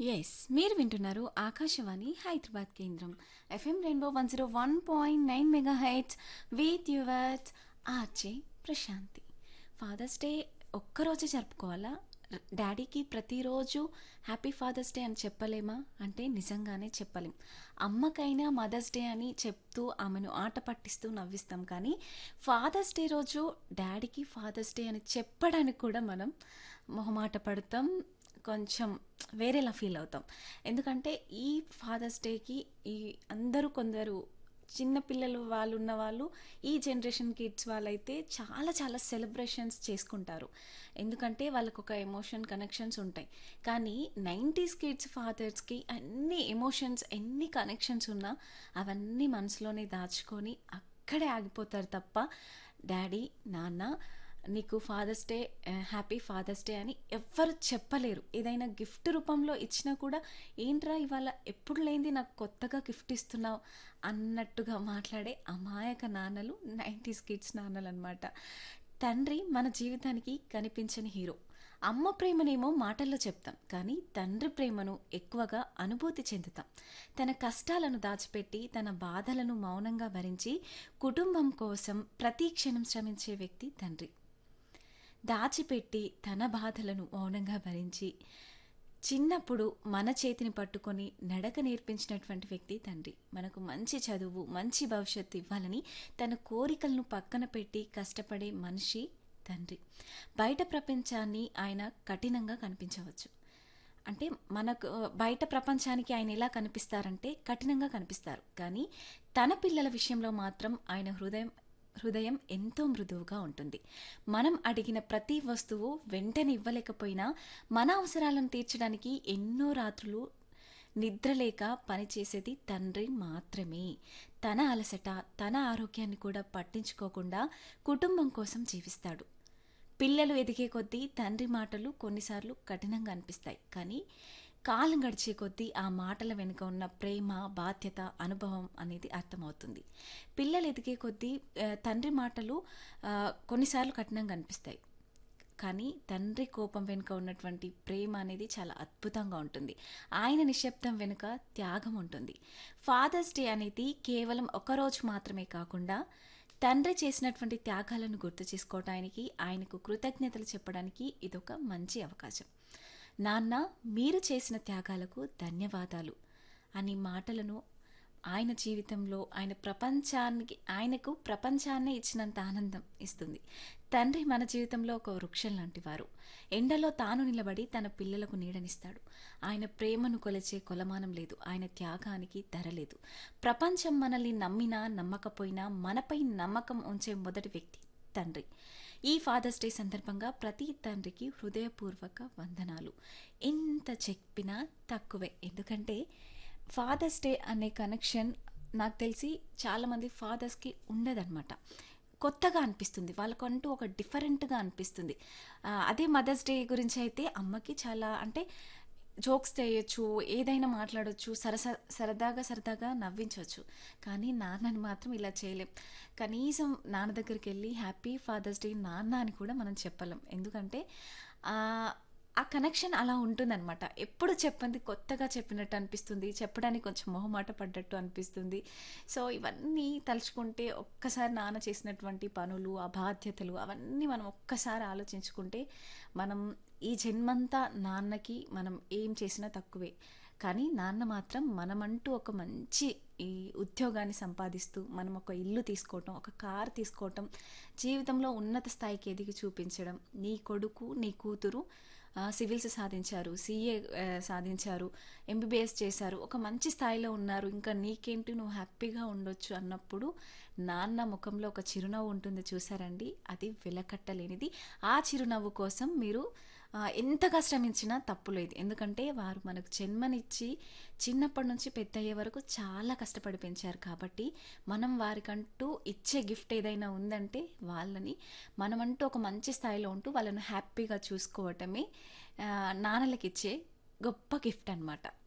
yes మీరు వింటున్నారు ఆకాశవాణి హైదరాబాద్ కేంద్రం FM rainbow one zero one point nine mega hits with your R J Prashanthi father's day ఒక్కరోజే జరుపుకోవాలా డాడీకి ప్రతిరోజు హ్యాపీ ఫాదర్స్ డే అని చెప్పలేమా అంటే నిజంగానే చెప్పలేం అమ్మకైనా మదర్స్ డే అని చెప్తూ ఆమెను ఆట పట్టిస్తూ నవ్విస్తాం కానీ ఫాదర్స్ డే రోజు డాడీకి ఫాదర్స్ డే అని చెప్పడానికి కూడా మనం మొహమాట పడతాం కొంచెం వేరేలా ఫీల్ అవుతాం ఎందుకంటే ఈ ఫాదర్స్ డేకి ఈ అందరూ కొందరు చిన్న పిల్లలు వాళ్ళు ఉన్న వాళ్ళు ఈ జనరేషన్ కిడ్స్ వాళ్ళైతే చాలా చాలా సెలబ్రేషన్స్ చేసుకుంటారు ఎందుకంటే వాళ్ళకు ఒక ఎమోషన్ కనెక్షన్స్ ఉంటాయి కానీ నైంటీస్ కిడ్స్ ఫాదర్స్కి అన్ని ఎమోషన్స్ ఎన్ని కనెక్షన్స్ ఉన్నా అవన్నీ మనసులోనే దాచుకొని అక్కడే ఆగిపోతారు తప్ప డాడీ నాన్న నీకు father's day happy father's day అని ఎవ్వరు చెప్పలేరు ఏదైనా గిఫ్ట్ రూపంలో ఇచ్చినా కూడా ఏంట్రా ఇవాళ ఎప్పుడు లేనిది నాకు కొత్తగా గిఫ్ట్ ఇస్తున్నావు అన్నట్టుగా మాట్లాడే అమాయక నాన్నలు నైంటీస్ కిడ్స్ నాన్నలు అనమాట తండ్రి మన జీవితానికి కనిపించని హీరో అమ్మ ప్రేమనేమో మాటల్లో చెప్తాం కానీ తండ్రి ప్రేమను ఎక్కువగా అనుభూతి చెందుతాం తన కష్టాలను దాచిపెట్టి తన బాధలను మౌనంగా భరించి కుటుంబం కోసం ప్రతి క్షణం శ్రమించే వ్యక్తి తండ్రి దాచిపెట్టి తన బాధలను మౌనంగా భరించి చిన్నప్పుడు మన చేతిని పట్టుకొని నడక నేర్పించినటువంటి వ్యక్తి తండ్రి మనకు మంచి చదువు మంచి భవిష్యత్తు ఇవ్వాలని తన కోరికలను పక్కన పెట్టి కష్టపడే మనిషి తండ్రి బయట ప్రపంచాన్ని ఆయన కఠినంగా కనిపించవచ్చు అంటే మనకు బయట ప్రపంచానికి ఆయన ఎలా కనిపిస్తారంటే కఠినంగా కనిపిస్తారు కానీ తన పిల్లల విషయంలో మాత్రం ఆయన హృదయం హృదయం ఎంతో మృదువుగా ఉంటుంది మనం అడిగిన ప్రతి వస్తువు వెంటనే ఇవ్వలేకపోయినా మన అవసరాలను తీర్చడానికి ఎన్నో రాత్రులు నిద్రలేక పనిచేసేది తండ్రి మాత్రమే తన అలసట తన ఆరోగ్యాన్ని కూడా పట్టించుకోకుండా కుటుంబం కోసం జీవిస్తాడు పిల్లలు ఎదిగే కొద్దీ తండ్రి మాటలు కొన్నిసార్లు కఠినంగా అనిపిస్తాయి కానీ కాలం గడిచే కొద్దీ ఆ మాటల వెనుక ఉన్న ప్రేమ బాధ్యత అనుభవం అనేది అర్థమవుతుంది పిల్లలు ఎదిగే కొద్దీ తండ్రి మాటలు కొన్నిసార్లు కఠినంగా అనిపిస్తాయి కానీ తండ్రి కోపం వెనుక ఉన్నటువంటి ప్రేమ అనేది చాలా అద్భుతంగా ఉంటుంది ఆయన నిశ్శబ్దం వెనుక త్యాగం ఉంటుంది ఫాదర్స్ డే అనేది కేవలం ఒకరోజు మాత్రమే కాకుండా తండ్రి చేసినటువంటి త్యాగాలను గుర్తు చేసుకోవడానికి ఆయనకు కృతజ్ఞతలు చెప్పడానికి ఇదొక మంచి అవకాశం నాన్న మీరు చేసిన త్యాగాలకు ధన్యవాదాలు అని మాటలను ఆయన జీవితంలో ఆయన ప్రపంచానికి ఆయనకు ప్రపంచాన్నే ఇచ్చినంత ఆనందం ఇస్తుంది తండ్రి మన జీవితంలో ఒక వృక్షం లాంటి వారు ఎండలో తాను నిలబడి తన పిల్లలకు నీడనిస్తాడు ఆయన ప్రేమను కొలిచే కొలమానం లేదు ఆయన త్యాగానికి ధర లేదు ప్రపంచం మనల్ని నమ్మినా నమ్మకపోయినా మనపై నమ్మకం ఉంచే మొదటి వ్యక్తి తండ్రి ఈ ఫాదర్స్ డే సందర్భంగా ప్రతి తండ్రికి హృదయపూర్వక వందనాలు ఎంత చెప్పినా తక్కువే ఎందుకంటే ఫాదర్స్ డే అనే కనెక్షన్ నాకు తెలిసి చాలామంది ఫాదర్స్కి ఉండదన్నమాట కొత్తగా అనిపిస్తుంది వాళ్ళకంటూ ఒక డిఫరెంట్గా అనిపిస్తుంది అదే మదర్స్ డే గురించి అయితే అమ్మకి చాలా అంటే జోక్స్ చేయొచ్చు ఏదైనా మాట్లాడవచ్చు సరస సరదాగా సరదాగా నవ్వించవచ్చు కానీ నాన్నని మాత్రం ఇలా చేయలేం కనీసం నాన్న దగ్గరికి వెళ్ళి హ్యాపీ ఫాదర్స్ డే నాన్న అని కూడా మనం చెప్పలేం ఎందుకంటే ఆ కనెక్షన్ అలా ఉంటుందన్నమాట ఎప్పుడు చెప్పంది కొత్తగా చెప్పినట్టు అనిపిస్తుంది చెప్పడానికి కొంచెం మొహమాట పడ్డట్టు అనిపిస్తుంది సో ఇవన్నీ తలుచుకుంటే ఒక్కసారి నాన్న చేసినటువంటి పనులు ఆ బాధ్యతలు అవన్నీ మనం ఒక్కసారి ఆలోచించుకుంటే మనం ఈ జన్మంతా నాన్నకి మనం ఏం చేసినా తక్కువే కానీ నాన్న మాత్రం మనమంటూ ఒక మంచి ఈ ఉద్యోగాన్ని సంపాదిస్తూ మనం ఒక ఇల్లు తీసుకోవటం ఒక కార్ తీసుకోవటం జీవితంలో ఉన్నత స్థాయికి ఎదిగి చూపించడం నీ కొడుకు నీ కూతురు సివిల్స్ సాధించారు సీఏ సాధించారు ఎంబీబీఎస్ చేశారు ఒక మంచి స్థాయిలో ఉన్నారు ఇంకా నీకేంటి నువ్వు హ్యాపీగా ఉండొచ్చు అన్నప్పుడు నాన్న ముఖంలో ఒక చిరునవ్వు ఉంటుంది చూసారండి అది వెలకట్టలేనిది ఆ చిరునవ్వు కోసం మీరు ఎంతగా శ్రమించినా తప్పు లేదు ఎందుకంటే వారు మనకు జన్మనిచ్చి చిన్నప్పటి నుంచి పెద్ద అయ్యే వరకు చాలా కష్టపడి పెంచారు కాబట్టి మనం వారికంటూ ఇచ్చే గిఫ్ట్ ఏదైనా ఉందంటే వాళ్ళని మనమంటూ ఒక మంచి స్థాయిలో ఉంటూ వాళ్ళను హ్యాపీగా చూసుకోవటమే నాన్నలకి ఇచ్చే గొప్ప గిఫ్ట్ అనమాట